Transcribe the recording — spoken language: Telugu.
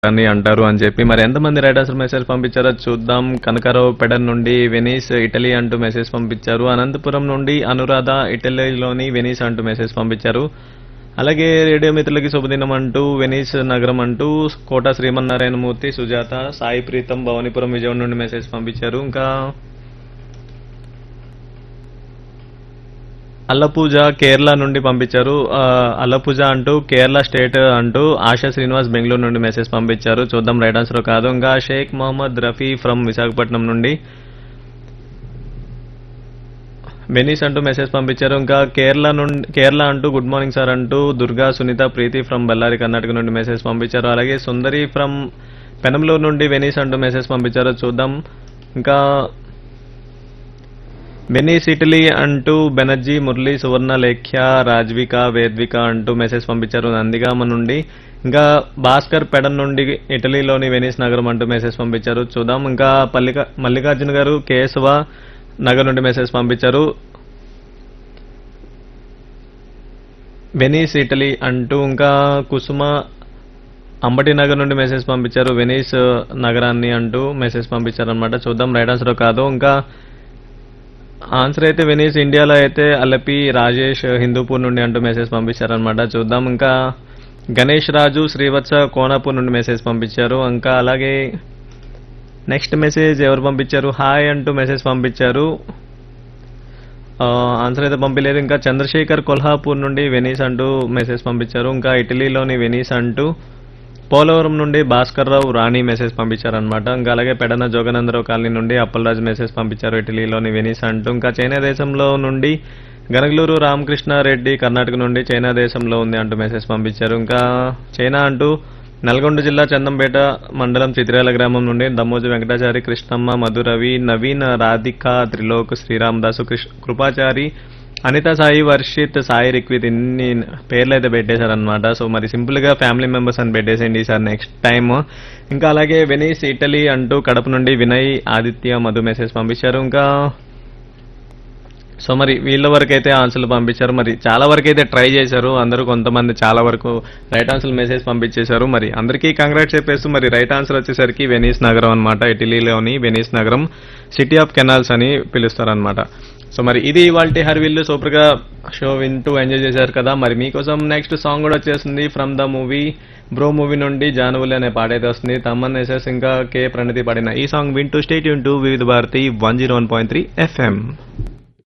అని అంటారు అని చెప్పి మరి ఎంతమంది రైడర్స్ మెసేజ్ పంపించారో చూద్దాం కనకారావు పెడన్ నుండి వెనీస్ ఇటలీ అంటూ మెసేజ్ పంపించారు అనంతపురం నుండి అనురాధ ఇటలీలోని వెనీస్ అంటూ మెసేజ్ పంపించారు అలాగే రేడియో మిత్రులకి శుభదినం అంటూ వెనీస్ నగరం అంటూ కోట శ్రీమన్నారాయణమూర్తి సుజాత సాయి ప్రీతం భవానీపురం విజయవాడ నుండి మెసేజ్ పంపించారు ఇంకా అల్లపూజ కేరళ నుండి పంపించారు ఆ, అల్లపూజ అంటూ కేరళ స్టేట్ అంటూ ఆశా శ్రీనివాస్ బెంగళూరు నుండి మెసేజ్ పంపించారు చూద్దాం రైట్ ఆన్సర్ కాదు ఇంకా షేక్ మొహమ్మద్ రఫీ ఫ్రమ్ విశాఖపట్నం నుండి వెనీస్ అంటూ మెసేజ్ పంపించారు ఇంకా కేరళ నుండి కేరళ అంటూ గుడ్ మార్నింగ్ సార్ అంటూ దుర్గా సునీత ప్రీతి ఫ్రమ్ బళ్ళారి కర్ణాటక నుండి మెసేజ్ పంపించారు అలాగే సుందరి ఫ్రమ్ పెనంలూరు నుండి వెనీస్ అంటూ మెసేజ్ పంపించారు చూద్దాం ఇంకా వెనీస్ ఇటలీ అంటూ బెనర్జీ మురళి సువర్ణ లేఖ్య రాజ్విక వేద్విక అంటూ మెసేజ్ పంపించారు నందిగామ నుండి ఇంకా భాస్కర్ పెడన్ నుండి ఇటలీలోని వెనీస్ నగరం అంటూ మెసేజ్ పంపించారు చూద్దాం ఇంకా పల్లిక మల్లికార్జున గారు కేశవ నగర్ నుండి మెసేజ్ పంపించారు వెనీస్ ఇటలీ అంటూ ఇంకా కుసుమ అంబటి నగర్ నుండి మెసేజ్ పంపించారు వెనీస్ నగరాన్ని అంటూ మెసేజ్ పంపించారు అనమాట చూద్దాం రైట్ ఆన్సర్ కాదు ఇంకా ఆన్సర్ అయితే వెనీస్ ఇండియాలో అయితే అల్లపి రాజేష్ హిందూపూర్ నుండి అంటూ మెసేజ్ పంపించారనమాట చూద్దాం ఇంకా గణేష్ రాజు శ్రీవత్స కోనాపూర్ నుండి మెసేజ్ పంపించారు ఇంకా అలాగే నెక్స్ట్ మెసేజ్ ఎవరు పంపించారు హాయ్ అంటూ మెసేజ్ పంపించారు ఆ, ఆన్సర్ అయితే పంపించలేదు ఇంకా చంద్రశేఖర్ కొల్హాపూర్ నుండి వెనీస్ అంటూ మెసేజ్ పంపించారు ఇంకా ఇటలీలోని వెనీస్ అంటూ పోలవరం నుండి భాస్కర్ రావు రాణి మెసేజ్ పంపించారనమాట ఇంకా అలాగే పెడన జోగనందరావు కాలనీ నుండి అప్పలరాజు మెసేజ్ పంపించారు ఇటలీలోని వెనీస్ అంటూ ఇంకా చైనా దేశంలో నుండి గనగలూరు రామకృష్ణ రెడ్డి కర్ణాటక నుండి చైనా దేశంలో ఉంది అంటూ మెసేజ్ పంపించారు ఇంకా చైనా అంటూ నల్గొండ జిల్లా చందంపేట మండలం చిత్రాల గ్రామం నుండి దమ్మోజు వెంకటాచారి కృష్ణమ్మ మధురవి నవీన్ రాధిక త్రిలోక్ శ్రీరామదాసు కృష్ కృపాచారి అనిత సాయి వర్షిత్ సాయి రిక్విత్ ఇన్ని పేర్లు అయితే పెట్టేశారనమాట సో మరి సింపుల్ గా ఫ్యామిలీ మెంబర్స్ అని పెట్టేసేయండి సార్ నెక్స్ట్ టైం ఇంకా అలాగే వెనీస్ ఇటలీ అంటూ కడప నుండి వినయ్ ఆదిత్య మధు మెసేజ్ పంపించారు ఇంకా సో మరి వీళ్ళ వరకు అయితే ఆన్సర్లు పంపించారు మరి చాలా వరకు అయితే ట్రై చేశారు అందరూ కొంతమంది చాలా వరకు రైట్ ఆన్సర్ మెసేజ్ పంపించేశారు మరి అందరికీ కంగ్రాట్స్ చెప్పేస్తూ మరి రైట్ ఆన్సర్ వచ్చేసరికి వెనీస్ నగరం అనమాట ఇటలీలోని వెనీస్ నగరం సిటీ ఆఫ్ కెనాల్స్ అని పిలుస్తారనమాట సో మరి ఇది ఇవాళ హర్విల్లు సూపర్ గా షో వింటూ ఎంజాయ్ చేశారు కదా మరి మీకోసం నెక్స్ట్ సాంగ్ కూడా వచ్చేసింది from the movie Bro movie నుండి జానువులు అనే పాట అయితే వస్తుంది తమ్మన్ ఎస్ఎస్ ఇంకా కే ప్రణతి పాడిన ఈ సాంగ్ వింటూ స్టేట్ యూన్ to Vividh Bharati one zero one point three FM